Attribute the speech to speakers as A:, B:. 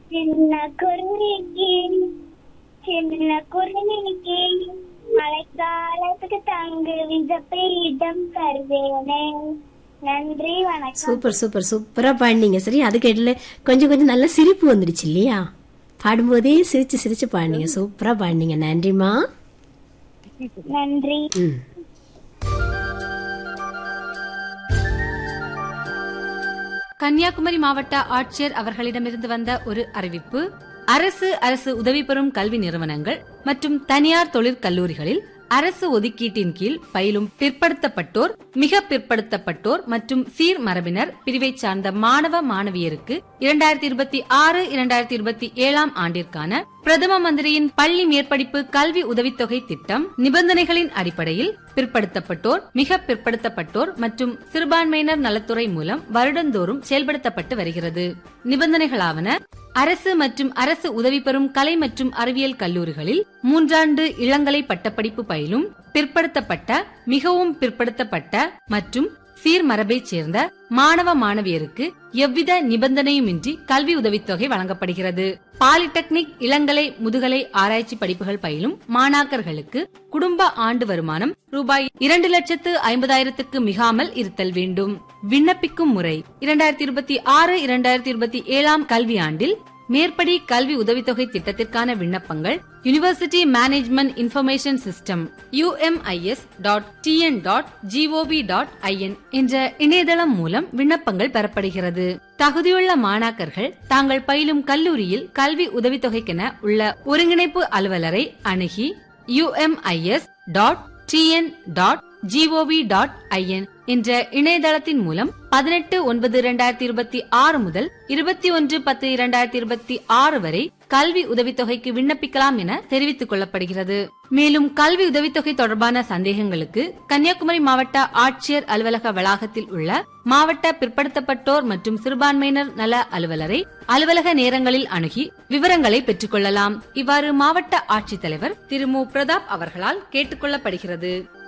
A: சின்ன குருவிக்கு சின்ன குருவிக்கு மழைக்காலத்துக்கு தங்கு விதப்பை இடம் தருவேனே நன்றி வணக்கம்
B: சூப்பர் சூப்பர் சூப்பரா பாடினீங்க சரி அது கேட்டல கொஞ்சம் கொஞ்சம் நல்ல சிரிப்பு வந்துடுச்சு இல்லையா பாடும்போதே சிரிச்சு சிரிச்சு பாடினீங்க சூப்பரா பாடினீங்க நன்றிமா
A: நன்றி
B: ம்
C: கன்னியாகுமரி மாவட்ட ஆட்சியர் அவர்களிடமிருந்து வந்த ஒரு அறிவிப்பு அரசு அரசு உதவி பெறும் கல்வி நிறுவனங்கள் மற்றும் தனியார் தொழிற்கல்லூரிகளில் அரசு ஒதுக்கீட்டின் கீழ் பயிலும் பிற்படுத்தப்பட்டோர் மிக பிற்படுத்தப்பட்டோர் மற்றும் சீர் மரபினர் பிரிவைச் சார்ந்த மாணவ மாணவியருக்கு இரண்டாயிரத்தி இருபத்தி ஆறு இரண்டாயிரத்தி இருபத்தி ஏழாம் ஆண்டிற்கான பிரதம மந்திரியின் பள்ளி மேற்படிப்பு கல்வி உதவித்தொகை திட்டம் நிபந்தனைகளின் அடிப்படையில் பிற்படுத்தப்பட்டோர் மிக பிற்படுத்தப்பட்டோர் மற்றும் சிறுபான்மையினர் நலத்துறை மூலம் வருடந்தோறும் செயல்படுத்தப்பட்டு வருகிறது நிபந்தனைகளாவன அரசு மற்றும் அரசு உதவி பெறும் கலை மற்றும் அறிவியல் கல்லூரிகளில் மூன்றாண்டு இளங்கலை பட்டப்படிப்பு பயிலும் பிற்படுத்தப்பட்ட மிகவும் பிற்படுத்தப்பட்ட மற்றும் சீர்மரபைச் சேர்ந்த மாணவ மாணவியருக்கு எவ்வித நிபந்தனையுமின்றி கல்வி உதவித்தொகை வழங்கப்படுகிறது பாலிடெக்னிக் இளங்கலை முதுகலை ஆராய்ச்சி படிப்புகள் பயிலும் மாணாக்கர்களுக்கு குடும்ப ஆண்டு வருமானம் ரூபாய் இரண்டு லட்சத்து ஐம்பதாயிரத்துக்கு மிகாமல் இருத்தல் வேண்டும் விண்ணப்பிக்கும் முறை இரண்டாயிரத்தி இருபத்தி ஆறு இரண்டாயிரத்தி இருபத்தி ஏழாம் கல்வியாண்டில் மேற்படி கல்வி உதவித்தொகை திட்டத்திற்கான விண்ணப்பங்கள் university management information system UMIS dot TN dot GOV dot IN என்ற இணையதளம் மூலம் விண்ணப்பங்கள் பெறப்படுகிறது தகுதியுள்ள மாணாக்கர்கள் தாங்கள் பயிலும் கல்லூரியில் கல்வி உதவித்தொகைக்கென உள்ள ஒருங்கிணைப்பு அலுவலரை அணுகி UMIS dot TN dot GOV dot IN என்ற இணையதளத்தின் மூலம் பதினெட்டு ஒன்பது இரண்டாயிரத்தி இருபத்தி ஆறு முதல் இருபத்தி ஒன்று பத்து இரண்டாயிரத்தி இருபத்தி ஆறு வரை கல்வி உதவித்தொகைக்கு விண்ணப்பிக்கலாம் என தெரிவித்துக் கொள்ளப்படுகிறது மேலும் கல்வி உதவித்தொகை தொடர்பான சந்தேகங்களுக்கு கன்னியாகுமரி மாவட்ட ஆட்சியர் அலுவலக வளாகத்தில் உள்ள மாவட்ட பிற்படுத்தப்பட்டோர் மற்றும் சிறுபான்மையினர் நல அலுவலரை அலுவலக நேரங்களில் அணுகி விவரங்களை பெற்றுக் கொள்ளலாம் இவ்வாறு மாவட்ட ஆட்சித்தலைவர் திரு மு பிரதாப் அவர்களால் கேட்டுக் கொள்ளப்படுகிறது